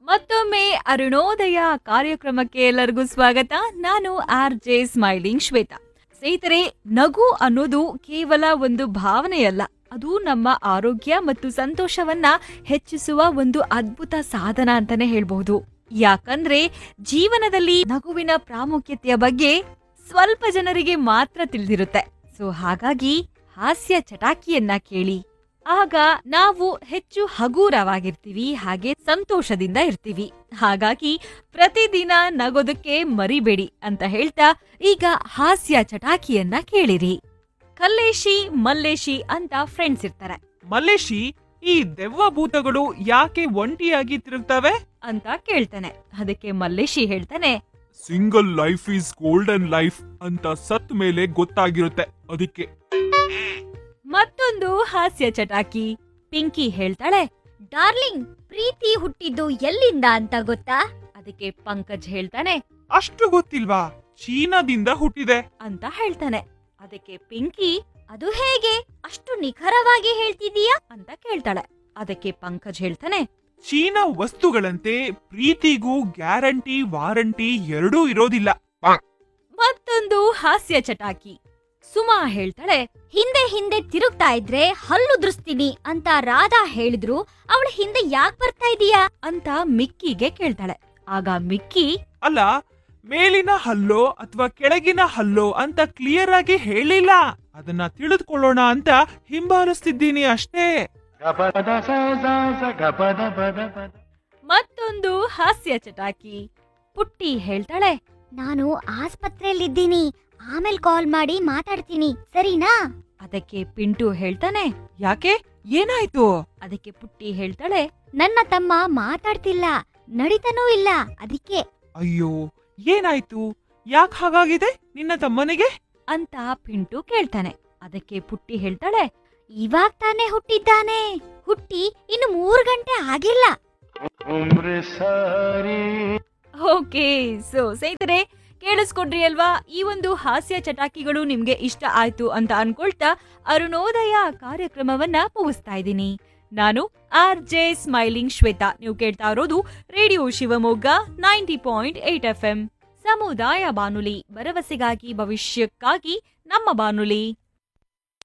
ಮತ್ತೊಮ್ಮೆ ಅರುಣೋದಯ ಕಾರ್ಯಕ್ರಮಕ್ಕೆ ಎಲ್ಲರಿಗೂ ಸ್ವಾಗತ ನಾನು ಆರ್ ಜೆ ಸ್ಮೈಲಿಂಗ್ ಶ್ವೇತಾ ಸ್ನೇಹಿತರೆ ನಗು ಅನ್ನೋದು ಕೇವಲ ಒಂದು ಭಾವನೆಯಲ್ಲ ಅದು ನಮ್ಮ ಆರೋಗ್ಯ ಮತ್ತು ಸಂತೋಷವನ್ನ ಹೆಚ್ಚಿಸುವ ಒಂದು ಅದ್ಭುತ ಸಾಧನ ಅಂತಾನೆ ಹೇಳ್ಬಹುದು ಯಾಕಂದ್ರೆ ಜೀವನದಲ್ಲಿ ನಗುವಿನ ಪ್ರಾಮುಖ್ಯತೆಯ ಬಗ್ಗೆ ಸ್ವಲ್ಪ ಜನರಿಗೆ ಮಾತ್ರ ತಿಳಿದಿರುತ್ತೆ ಸೊ ಹಾಗಾಗಿ ಹಾಸ್ಯ ಚಟಾಕಿಯನ್ನ ಕೇಳಿ ಆಗ ನಾವು ಹೆಚ್ಚು ಹಗೂರವಾಗಿರ್ತೀವಿ ಹಾಗೆ ಸಂತೋಷದಿಂದ ಇರ್ತೀವಿ ಹಾಗಾಗಿ ಪ್ರತಿದಿನ ನಗೋದಕ್ಕೆ ಮರಿಬೇಡಿ ಅಂತ ಹೇಳ್ತಾ ಈಗ ಹಾಸ್ಯ ಚಟಾಕಿಯನ್ನ ಕೇಳಿರಿ ಕಲ್ಲೇಶಿ ಮಲ್ಲೇಶಿ ಅಂತ ಫ್ರೆಂಡ್ಸ್ ಇರ್ತಾರೆ ಮಲ್ಲೇಶಿ ಈ ದೆವ್ವ ಭೂತಗಳು ಯಾಕೆ ಒಂಟಿಯಾಗಿ ತಿರುಗ್ತವೆ ಅಂತ ಕೇಳ್ತಾನೆ ಅದಕ್ಕೆ ಮಲ್ಲೇಶಿ ಹೇಳ್ತಾನೆ single life is golden life ಅಂತ ಸತ್ ಮೇಲೆ ಗೊತ್ತಾಗಿರುತ್ತೆ ಅದಕ್ಕೆ ಮತ್ತೊಂದು ಹಾಸ್ಯ ಚಟಾಕಿ ಪಿಂಕಿ ಹೇಳ್ತಾಳೆ ಡಾರ್ಲಿಂಗ್ ಪ್ರೀತಿ ಹುಟ್ಟಿದ್ದು ಎಲ್ಲಿಂದ ಅಂತ ಗೊತ್ತಾ ಅದಕ್ಕೆ ಪಂಕಜ್ ಹೇಳ್ತಾನೆ ಅಷ್ಟು ಗೊತ್ತಿಲ್ವಾ ಚೀನಾದಿಂದ ಹುಟ್ಟಿದೆ ಅಂತ ಹೇಳ್ತಾನೆ ಅದಕ್ಕೆ ಪಿಂಕಿ ಅದು ಹೇಗೆ ಅಷ್ಟು ನಿಖರವಾಗಿ ಹೇಳ್ತಿದೀಯಾ ಅಂತ ಕೇಳ್ತಾಳೆ ಅದಕ್ಕೆ ಪಂಕಜ್ ಹೇಳ್ತಾನೆ ಚೀನಾ ವಸ್ತುಗಳಂತೆ ಪ್ರೀತಿಗೂ ಗ್ಯಾರಂಟಿ ವಾರಂಟಿ ಎರಡೂ ಇರೋದಿಲ್ಲ ಮತ್ತೊಂದು ಹಾಸ್ಯ ಚಟಾಕಿ ಸುಮಾ ಹೇಳ್ತಾಳೆ ಹಿಂದೆ ಹಿಂದೆ ತಿರುಗ್ತಾ ಇದ್ರೆ ಹಲ್ಲುದ್ರಿಸ್ತೀನಿ ಅಂತ ರಾಧಾ ಹೇಳಿದ್ರು ಅವಳ ಹಿಂದೆ ಯಾಕ್ ಬರ್ತಾ ಇದೀಯಾ ಅಂತ ಮಿಕ್ಕಿಗೆ ಕೇಳ್ತಾಳೆ ಆಗ ಮಿಕ್ಕಿ ಅಲ್ಲ ಮೇಲಿನ ಹಲ್ಲೋ ಅಥವಾ ಕೆಳಗಿನ ಹಲ್ಲೋ ಅಂತ ಕ್ಲಿಯರ್ ಆಗಿ ಹೇಳಿಲ್ಲ ಅದನ್ನ ತಿಳಿದುಕೊಳ್ಳೋಣ ಅಂತ ಹಿಂಬಾಲಿಸ್ತಿದ್ದೀನಿ ಅಷ್ಟೇ ಮತ್ತೊಂದು ಹಾಸ್ಯ ಚಟಾಕಿ ಪುಟ್ಟಿ ಹೇಳ್ತಾಳೆ ನಾನು ಆಸ್ಪತ್ರೆಯಲ್ಲಿದ್ದೀನಿ ಆಮೇಲೆ ಕಾಲ್ ಮಾಡಿ ಮಾತಾಡ್ತೀನಿ ಸರಿನಾ ಅದಕ್ಕೆ ಪಿಂಟು ಹೇಳ್ತಾನೆ ಯಾಕೆ ಏನಾಯ್ತು ಅದಕ್ಕೆ ಪುಟ್ಟಿ ಹೇಳ್ತಾಳೆ ನನ್ನ ತಮ್ಮ ಮಾತಾಡ್ತಿಲ್ಲ ನಡಿತನೂ ಇಲ್ಲ ಅದಕ್ಕೆ ಅಯ್ಯೋ ಏನಾಯ್ತು ಯಾಕೆ ಹಾಗಾಗಿದೆ ನಿನ್ನ ತಮ್ಮನಿಗೆ ಅಂತ ಪಿಂಟು ಕೇಳ್ತಾನೆ ಅದಕ್ಕೆ ಪುಟ್ಟಿ ಹೇಳ್ತಾಳೆ ಇವಾಗ ತಾನೇ ಹುಟ್ಟಿದ್ದಾನೆ ಹುಟ್ಟಿ ಇನ್ನು ಮೂರು ಗಂಟೆ ಆಗಿಲ್ಲ ಓಕೆ ಸೊ ಸ್ನೇಹಿತರೆ ಕೇಳಿಸ್ಕೊಂಡ್ರಿ ಅಲ್ವಾ ಈ ಒಂದು ಹಾಸ್ಯ ಚಟಾಕಿಗಳು ನಿಮ್ಗೆ ಇಷ್ಟ ಆಯ್ತು ಅಂತ ಅನ್ಕೊಳ್ತಾ ಅರುಣೋದಯ ಕಾರ್ಯಕ್ರಮವನ್ನ ಮುಗಿಸ್ತಾ ಇದ್ದೀನಿ ನಾನು ಆರ್ ಜೆ ಸ್ಮೈಲಿಂಗ್ ಶ್ವೇತಾ ನೀವು ಕೇಳ್ತಾ ಇರೋದು radio Shivamogga ninety point eight F M ಸಮುದಾಯ ಬಾನುಲಿ ಭರವಸೆಗಾಗಿ ಭವಿಷ್ಯಕ್ಕಾಗಿ ನಮ್ಮ ಬಾನುಲಿ